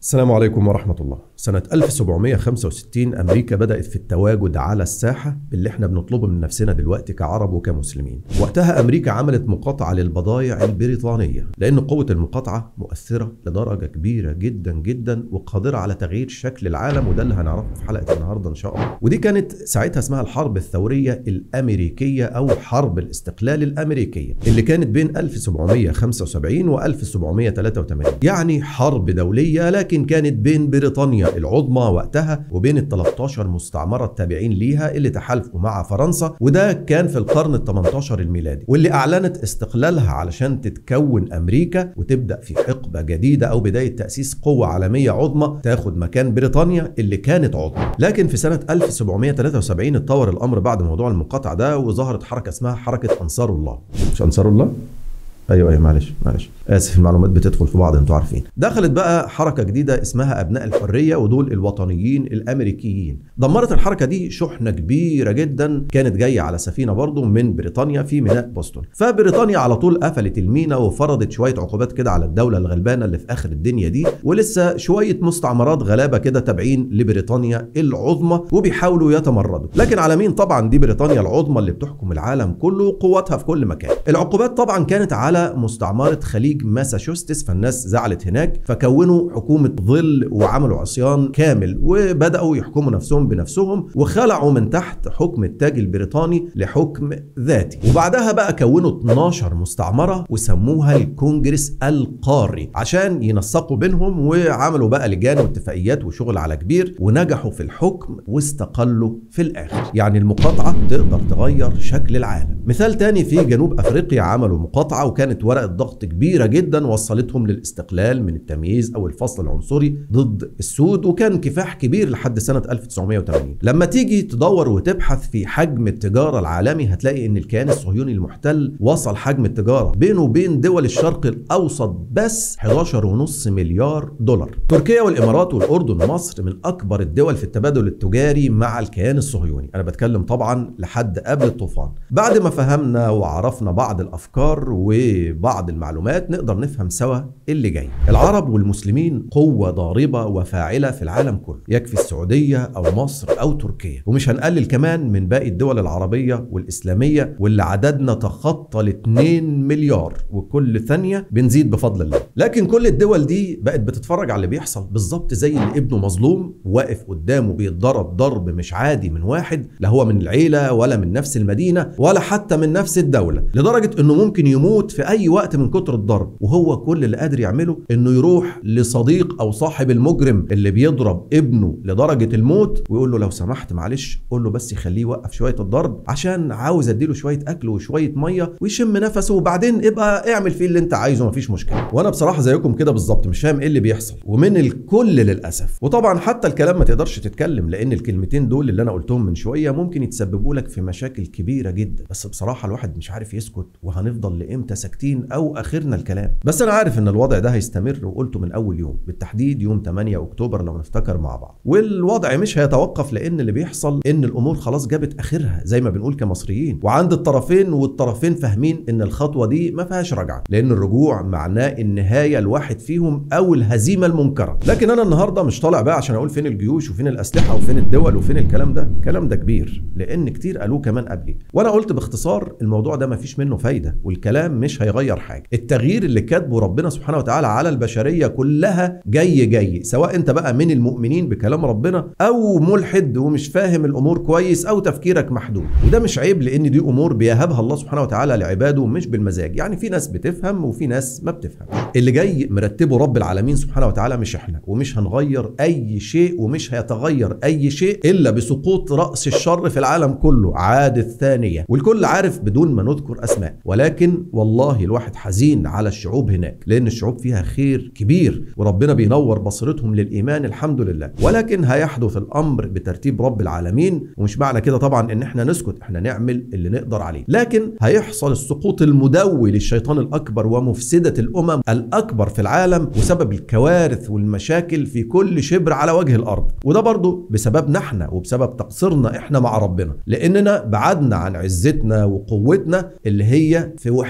السلام عليكم ورحمة الله سنة 1765 أمريكا بدأت في التواجد على الساحة باللي احنا بنطلبه من نفسنا دلوقتي كعرب وكمسلمين وقتها أمريكا عملت مقاطعة للبضائع البريطانية لأن قوة المقاطعة مؤثرة لدرجة كبيرة جدا جدا وقادرة على تغيير شكل العالم وده اللي هنعرفه في حلقة النهاردة إن شاء الله ودي كانت ساعتها اسمها الحرب الثورية الأمريكية أو حرب الاستقلال الأمريكية اللي كانت بين 1775 و 1783 يعني حرب دولية لكن كانت بين بريطانيا العظمى وقتها وبين ال 13 مستعمرة التابعين ليها اللي تحالفوا مع فرنسا وده كان في القرن ال 18 الميلادي واللي أعلنت استقلالها علشان تتكون أمريكا وتبدأ في حقبة جديدة أو بداية تأسيس قوة عالمية عظمى تاخد مكان بريطانيا اللي كانت عظمى لكن في سنة 1773 اتطور الأمر بعد موضوع المقاطعة ده وظهرت حركة اسمها حركة أنصار الله مش أنصار الله؟ ايوه ايوه معلش معلش اسف المعلومات بتدخل في بعض انتوا عارفين دخلت بقى حركه جديده اسمها ابناء الحريه ودول الوطنيين الامريكيين دمرت الحركه دي شحنه كبيره جدا كانت جايه على سفينه برضه من بريطانيا في ميناء بوسطن فبريطانيا على طول قفلت الميناء وفرضت شويه عقوبات كده على الدوله الغلبانه اللي في اخر الدنيا دي ولسه شويه مستعمرات غلابه كده تابعين لبريطانيا العظمى وبيحاولوا يتمردوا لكن على مين طبعا دي بريطانيا العظمى اللي بتحكم العالم كله وقوتها في كل مكان العقوبات طبعا كانت على مستعمرة خليج ماساتشوستس فالناس زعلت هناك فكونوا حكومة ظل وعملوا عصيان كامل وبدأوا يحكموا نفسهم بنفسهم وخلعوا من تحت حكم التاج البريطاني لحكم ذاتي وبعدها بقى كونوا 12 مستعمرة وسموها الكونجرس القاري عشان ينسقوا بينهم وعملوا بقى لجان واتفاقيات وشغل على كبير ونجحوا في الحكم واستقلوا في الآخر يعني المقاطعة تقدر تغير شكل العالم مثال تاني في جنوب أفريقيا عملوا مقاطعة وكانت كانت ورقه ضغط كبيره جدا وصلتهم للاستقلال من التمييز او الفصل العنصري ضد السود وكان كفاح كبير لحد سنه 1980 لما تيجي تدور وتبحث في حجم التجاره العالمي هتلاقي ان الكيان الصهيوني المحتل وصل حجم التجاره بينه وبين دول الشرق الاوسط بس 11.5 مليار دولار تركيا والامارات والاردن ومصر من اكبر الدول في التبادل التجاري مع الكيان الصهيوني انا بتكلم طبعا لحد قبل الطوفان بعد ما فهمنا وعرفنا بعض الافكار و بعض المعلومات نقدر نفهم سوا اللي جاي العرب والمسلمين قوة ضاربة وفاعلة في العالم كله يكفي السعودية أو مصر أو تركيا ومش هنقلل كمان من باقي الدول العربية والإسلامية واللي عددنا تخطى ال 2 مليار وكل ثانية بنزيد بفضل الله لكن كل الدول دي بقت بتتفرج على اللي بيحصل بالظبط زي اللي ابنه مظلوم واقف قدامه بيتضرب ضرب مش عادي من واحد لا هو من العيلة ولا من نفس المدينة ولا حتى من نفس الدولة لدرجة انه ممكن يموت في اي وقت من كتر الضرب وهو كل اللي قادر يعمله انه يروح لصديق او صاحب المجرم اللي بيضرب ابنه لدرجه الموت ويقول له لو سمحت معلش قول له بس يخليه يوقف شويه الضرب عشان عاوز اديله شويه اكل وشويه ميه ويشم نفسه وبعدين ابقى اعمل فيه اللي انت عايزه مفيش مشكله وانا بصراحه زيكم كده بالظبط مش فاهم ايه اللي بيحصل ومن الكل للاسف وطبعا حتى الكلام ما تقدرش تتكلم لان الكلمتين دول اللي انا قلتهم من شويه ممكن يتسببوا لك في مشاكل كبيره جدا بس بصراحه الواحد مش عارف يسكت وهنفضل لامتى ساكتين او اخرنا الكلام بس انا عارف ان الوضع ده هيستمر وقلته من اول يوم بالتحديد يوم 8 اكتوبر لو نفتكر مع بعض والوضع مش هيتوقف لان اللي بيحصل ان الامور خلاص جابت اخرها زي ما بنقول كمصريين وعند الطرفين والطرفين فاهمين ان الخطوه دي ما فيهاش رجعه لان الرجوع معناه النهايه الواحد فيهم او الهزيمه المنكره لكن انا النهارده مش طالع بقى عشان اقول فين الجيوش وفين الاسلحه وفين الدول وفين الكلام ده الكلام ده كبير لان كتير قالوه كمان قبلي وانا قلت باختصار الموضوع ده ما فيش منه فايده والكلام مش هيغير حاجه التغيير اللي كاتبه ربنا سبحانه وتعالى على البشريه كلها جاي جاي سواء انت بقى من المؤمنين بكلام ربنا او ملحد ومش فاهم الامور كويس او تفكيرك محدود وده مش عيب لان دي امور بيهبها الله سبحانه وتعالى لعباده مش بالمزاج يعني في ناس بتفهم وفي ناس ما بتفهم اللي جاي مرتبه رب العالمين سبحانه وتعالى مش احنا ومش هنغير اي شيء ومش هيتغير اي شيء الا بسقوط راس الشر في العالم كله عاد الثانيه والكل عارف بدون ما نذكر اسماء ولكن والله الواحد حزين على الشعوب هناك لان الشعوب فيها خير كبير وربنا بينور بصيرتهم للايمان الحمد لله ولكن هيحدث الامر بترتيب رب العالمين ومش معنى كده طبعا ان احنا نسكت احنا نعمل اللي نقدر عليه لكن هيحصل السقوط المدوي للشيطان الاكبر ومفسده الامم الاكبر في العالم وسبب الكوارث والمشاكل في كل شبر على وجه الارض وده برضه بسببنا احنا وبسبب تقصيرنا احنا مع ربنا لاننا بعدنا عن عزتنا وقوتنا اللي هي في وحدتنا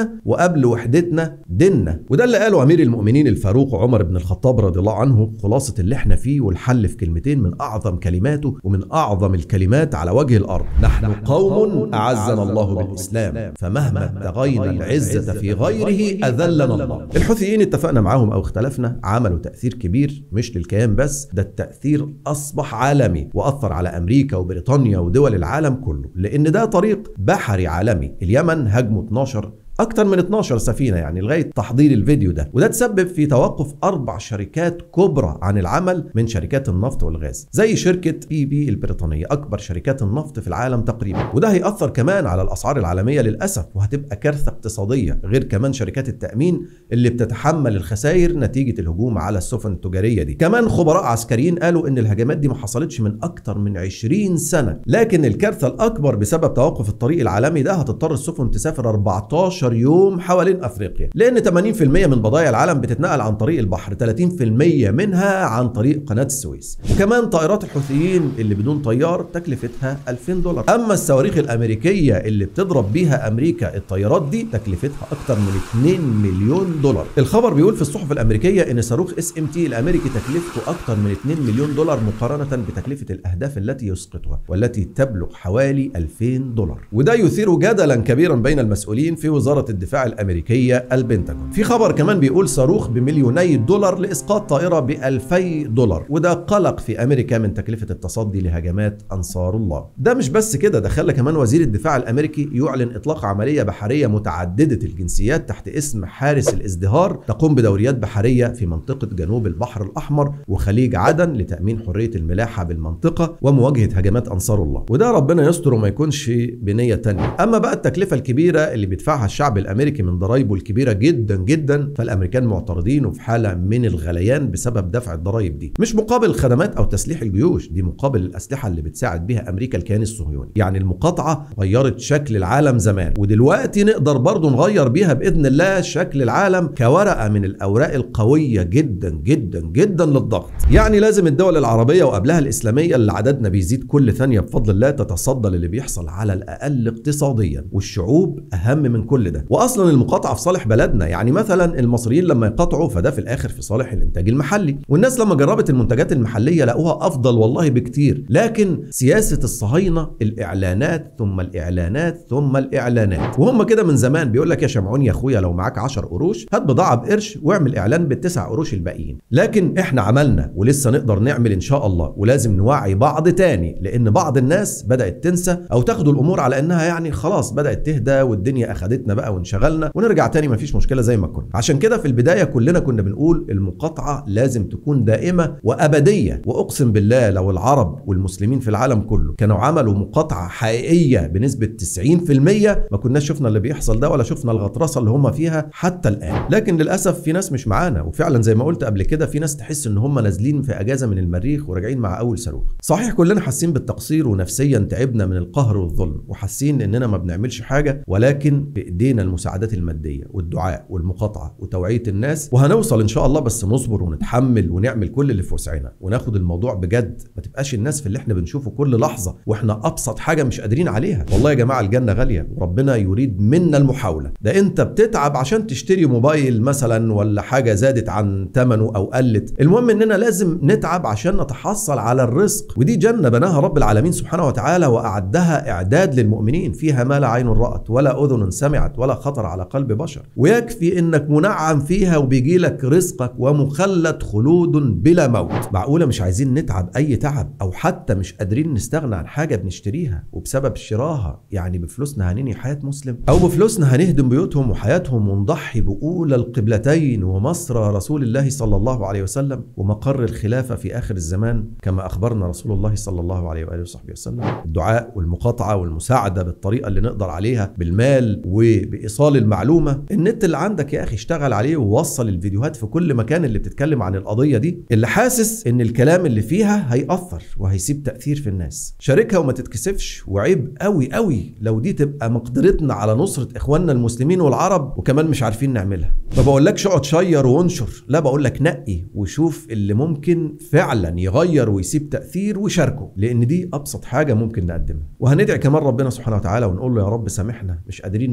وحدتنا وقبل وحدتنا ديننا وده اللي قاله امير المؤمنين الفاروق عمر بن الخطاب رضي الله عنه خلاصه اللي احنا فيه والحل في كلمتين من اعظم كلماته ومن اعظم الكلمات على وجه الارض نحن قوم اعزنا الله بالاسلام فمهما ابتغينا العزه في غيره اذلنا الله الحوثيين اتفقنا معاهم او اختلفنا عملوا تاثير كبير مش للكيان بس ده التاثير اصبح عالمي واثر على امريكا وبريطانيا ودول العالم كله لان ده طريق بحري عالمي اليمن هاجموا 12 أكتر من 12 سفينة يعني لغاية تحضير الفيديو ده وده تسبب في توقف أربع شركات كبرى عن العمل من شركات النفط والغاز زي شركة بي بي البريطانية أكبر شركات النفط في العالم تقريبا وده هيأثر كمان على الأسعار العالمية للأسف وهتبقى كارثة اقتصادية غير كمان شركات التأمين اللي بتتحمل الخسائر نتيجة الهجوم على السفن التجارية دي كمان خبراء عسكريين قالوا إن الهجمات دي ما حصلتش من أكتر من 20 سنة لكن الكارثة الأكبر بسبب توقف الطريق العالمي ده هتضطر السفن تسافر 14 12 يوم حوالين افريقيا لان 80% من بضائع العالم بتتنقل عن طريق البحر 30% منها عن طريق قناه السويس وكمان طائرات الحوثيين اللي بدون طيار تكلفتها 2000 دولار اما الصواريخ الامريكيه اللي بتضرب بيها امريكا الطيارات دي تكلفتها اكتر من 2 مليون دولار الخبر بيقول في الصحف الامريكيه ان صاروخ اس ام تي الامريكي تكلفته اكتر من 2 مليون دولار مقارنه بتكلفه الاهداف التي يسقطها والتي تبلغ حوالي 2000 دولار وده يثير جدلا كبيرا بين المسؤولين في وزاره وزارة الدفاع الأمريكية البنتاجون في خبر كمان بيقول صاروخ بمليوني دولار لإسقاط طائرة ب 2000 دولار وده قلق في أمريكا من تكلفة التصدي لهجمات أنصار الله ده مش بس كده ده خلى كمان وزير الدفاع الأمريكي يعلن إطلاق عملية بحرية متعددة الجنسيات تحت اسم حارس الازدهار تقوم بدوريات بحرية في منطقة جنوب البحر الأحمر وخليج عدن لتأمين حرية الملاحة بالمنطقة ومواجهة هجمات أنصار الله وده ربنا يستر وما يكونش بنية تانية أما بقى التكلفة الكبيرة اللي بيدفعها الشعب الامريكي من ضرائبه الكبيره جدا جدا فالامريكان معترضين وفي حاله من الغليان بسبب دفع الضرائب دي مش مقابل الخدمات او تسليح الجيوش دي مقابل الاسلحه اللي بتساعد بيها امريكا الكيان الصهيوني يعني المقاطعه غيرت شكل العالم زمان ودلوقتي نقدر برضه نغير بيها باذن الله شكل العالم كورقه من الاوراق القويه جدا جدا جدا للضغط يعني لازم الدول العربيه وقبلها الاسلاميه اللي عددنا بيزيد كل ثانيه بفضل الله تتصدى للي بيحصل على الاقل اقتصاديا والشعوب اهم من كل ده واصلا المقاطعه في صالح بلدنا يعني مثلا المصريين لما يقاطعوا فده في الاخر في صالح الانتاج المحلي والناس لما جربت المنتجات المحليه لقوها افضل والله بكتير لكن سياسه الصهاينه الاعلانات ثم الاعلانات ثم الاعلانات وهم كده من زمان بيقول لك يا شمعون يا اخويا لو معاك 10 قروش هات بضاعه بقرش واعمل اعلان بالتسع قروش الباقيين لكن احنا عملنا ولسه نقدر نعمل ان شاء الله ولازم نوعي بعض تاني لان بعض الناس بدات تنسى او تاخد الامور على انها يعني خلاص بدات تهدى والدنيا اخدتنا بقى وانشغلنا ونرجع تاني مفيش مشكله زي ما كنا عشان كده في البدايه كلنا كنا بنقول المقاطعه لازم تكون دائمه وابديه واقسم بالله لو العرب والمسلمين في العالم كله كانوا عملوا مقاطعه حقيقيه بنسبه 90% ما كناش شفنا اللي بيحصل ده ولا شفنا الغطرسه اللي هم فيها حتى الان لكن للاسف في ناس مش معانا وفعلا زي ما قلت قبل كده في ناس تحس ان هم نازلين في اجازه من المريخ وراجعين مع اول صاروخ صحيح كلنا حاسين بالتقصير ونفسيا تعبنا من القهر والظلم وحاسين اننا ما بنعملش حاجه ولكن بايدينا المساعدات الماديه والدعاء والمقاطعه وتوعيه الناس وهنوصل ان شاء الله بس نصبر ونتحمل ونعمل كل اللي في وسعنا وناخد الموضوع بجد ما تبقاش الناس في اللي احنا بنشوفه كل لحظه واحنا ابسط حاجه مش قادرين عليها والله يا جماعه الجنه غاليه وربنا يريد منا المحاوله ده انت بتتعب عشان تشتري موبايل مثلا ولا حاجه زادت عن ثمنه او قلت المهم اننا لازم نتعب عشان نتحصل على الرزق ودي جنه بناها رب العالمين سبحانه وتعالى واعدها اعداد للمؤمنين فيها ما لا عين رات ولا اذن سمعت ولا خطر على قلب بشر ويكفي انك منعم فيها وبيجي لك رزقك ومخلد خلود بلا موت معقوله مش عايزين نتعب اي تعب او حتى مش قادرين نستغنى عن حاجه بنشتريها وبسبب شراها يعني بفلوسنا هننهي حياه مسلم او بفلوسنا هنهدم بيوتهم وحياتهم ونضحي باولى القبلتين ومصر رسول الله صلى الله عليه وسلم ومقر الخلافه في اخر الزمان كما اخبرنا رسول الله صلى الله عليه واله وصحبه وسلم الدعاء والمقاطعه والمساعده بالطريقه اللي نقدر عليها بالمال وبايصال المعلومه النت اللي عندك يا اخي اشتغل عليه ووصل الفيديوهات في كل مكان اللي بتتكلم عن القضيه دي اللي حاسس ان الكلام اللي فيها هيأثر وهيسيب تأثير في الناس شاركها وما تتكسفش وعيب قوي قوي لو دي تبقى مقدرتنا على نصرة اخواننا المسلمين والعرب وكمان مش عارفين نعملها ما بقولكش اقعد شير وانشر لا بقول لك نقي وشوف اللي ممكن فعلا يغير ويسيب تأثير وشاركه لان دي ابسط حاجة ممكن نقدمها وهندعي كمان ربنا سبحانه وتعالى ونقول له يا رب سامحنا مش قادرين نعمل غير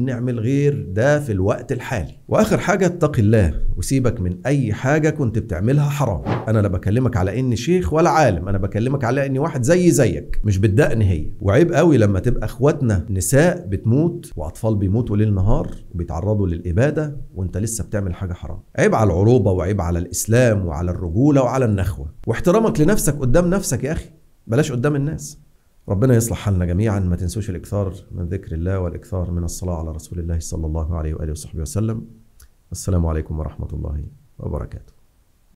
غير ده في الوقت الحالي واخر حاجه اتق الله وسيبك من اي حاجه كنت بتعملها حرام انا لا بكلمك على اني شيخ ولا عالم انا بكلمك على اني واحد زي زيك مش بالدقن هي وعيب قوي لما تبقى اخواتنا نساء بتموت واطفال بيموتوا ليل نهار وبيتعرضوا للاباده وانت لسه بتعمل حاجه حرام عيب على العروبه وعيب على الاسلام وعلى الرجوله وعلى النخوه واحترامك لنفسك قدام نفسك يا اخي بلاش قدام الناس ربنا يصلح حالنا جميعا ما تنسوش الاكثار من ذكر الله والاكثار من الصلاه على رسول الله صلى الله عليه واله وصحبه وسلم السلام عليكم ورحمه الله وبركاته